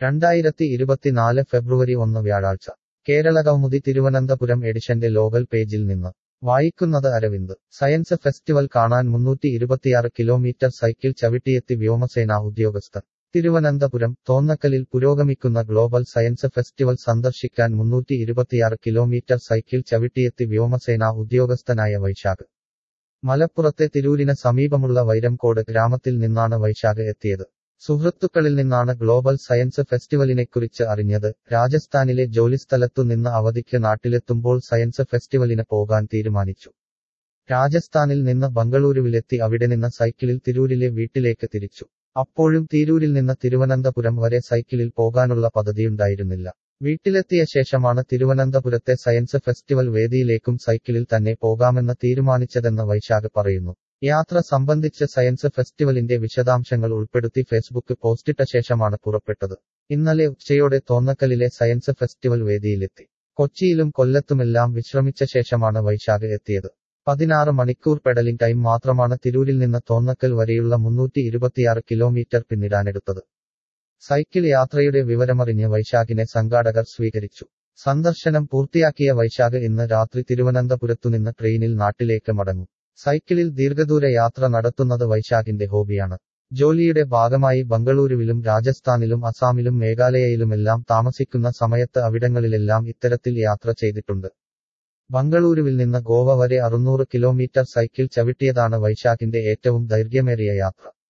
രണ്ടായിരത്തി ഇരുപത്തിനാല് ഫെബ്രുവരി ഒന്ന് വ്യാഴാഴ്ച കേരള കൗമുദി തിരുവനന്തപുരം എഡിഷന്റെ ലോകൽ പേജിൽ നിന്ന് വായിക്കുന്നത് അരവിന്ദ് സയൻസ് ഫെസ്റ്റിവൽ കാണാൻ മുന്നൂറ്റി ഇരുപത്തിയാറ് കിലോമീറ്റർ സൈക്കിൾ ചവിട്ടിയെത്തി വ്യോമസേന ഉദ്യോഗസ്ഥർ തിരുവനന്തപുരം തോന്നക്കലിൽ പുരോഗമിക്കുന്ന ഗ്ലോബൽ സയൻസ് ഫെസ്റ്റിവൽ സന്ദർശിക്കാൻ മുന്നൂറ്റി ഇരുപത്തിയാറ് കിലോമീറ്റർ സൈക്കിൾ ചവിട്ടിയെത്തി വ്യോമസേന ഉദ്യോഗസ്ഥനായ വൈശാഖ് മലപ്പുറത്തെ തിരൂരിന് സമീപമുള്ള വൈരംകോട് ഗ്രാമത്തിൽ നിന്നാണ് വൈശാഖ് എത്തിയത് സുഹൃത്തുക്കളിൽ നിന്നാണ് ഗ്ലോബൽ സയൻസ് ഫെസ്റ്റിവലിനെക്കുറിച്ച് അറിഞ്ഞത് രാജസ്ഥാനിലെ ജോലിസ്ഥലത്തു നിന്ന് അവധിക്ക് നാട്ടിലെത്തുമ്പോൾ സയൻസ് ഫെസ്റ്റിവലിന് പോകാൻ തീരുമാനിച്ചു രാജസ്ഥാനിൽ നിന്ന് ബംഗളൂരുവിലെത്തി അവിടെ നിന്ന് സൈക്കിളിൽ തിരൂരിലെ വീട്ടിലേക്ക് തിരിച്ചു അപ്പോഴും തിരൂരിൽ നിന്ന് തിരുവനന്തപുരം വരെ സൈക്കിളിൽ പോകാനുള്ള പദ്ധതിയുണ്ടായിരുന്നില്ല വീട്ടിലെത്തിയ ശേഷമാണ് തിരുവനന്തപുരത്തെ സയൻസ് ഫെസ്റ്റിവൽ വേദിയിലേക്കും സൈക്കിളിൽ തന്നെ പോകാമെന്ന് തീരുമാനിച്ചതെന്ന് വൈശാഖ് പറയുന്നു യാത്ര സംബന്ധിച്ച് സയൻസ് ഫെസ്റ്റിവലിന്റെ വിശദാംശങ്ങൾ ഉൾപ്പെടുത്തി ഫേസ്ബുക്ക് പോസ്റ്റിട്ട ശേഷമാണ് പുറപ്പെട്ടത് ഇന്നലെ ഉച്ചയോടെ തോന്നക്കലിലെ സയൻസ് ഫെസ്റ്റിവൽ വേദിയിലെത്തി കൊച്ചിയിലും കൊല്ലത്തുമെല്ലാം വിശ്രമിച്ച ശേഷമാണ് വൈശാഖ് എത്തിയത് പതിനാറ് മണിക്കൂർ പെഡലിംഗ് ടൈം മാത്രമാണ് തിരൂരിൽ നിന്ന് തോന്നക്കൽ വരെയുള്ള മുന്നൂറ്റി ഇരുപത്തിയാറ് കിലോമീറ്റർ പിന്നിടാനെടുത്തത് സൈക്കിൾ യാത്രയുടെ വിവരമറിഞ്ഞ് വൈശാഖിനെ സംഘാടകർ സ്വീകരിച്ചു സന്ദർശനം പൂർത്തിയാക്കിയ വൈശാഖ് ഇന്ന് രാത്രി തിരുവനന്തപുരത്തുനിന്ന് ട്രെയിനിൽ നാട്ടിലേക്ക് മടങ്ങും സൈക്കിളിൽ ദീർഘദൂര യാത്ര നടത്തുന്നത് വൈശാഖിന്റെ ഹോബിയാണ് ജോലിയുടെ ഭാഗമായി ബംഗളൂരുവിലും രാജസ്ഥാനിലും അസാമിലും മേഘാലയയിലുമെല്ലാം താമസിക്കുന്ന സമയത്ത് അവിടങ്ങളിലെല്ലാം ഇത്തരത്തിൽ യാത്ര ചെയ്തിട്ടുണ്ട് ബംഗളൂരുവിൽ നിന്ന് ഗോവ വരെ അറുന്നൂറ് കിലോമീറ്റർ സൈക്കിൾ ചവിട്ടിയതാണ് വൈശാഖിന്റെ ഏറ്റവും ദൈർഘ്യമേറിയ യാത്ര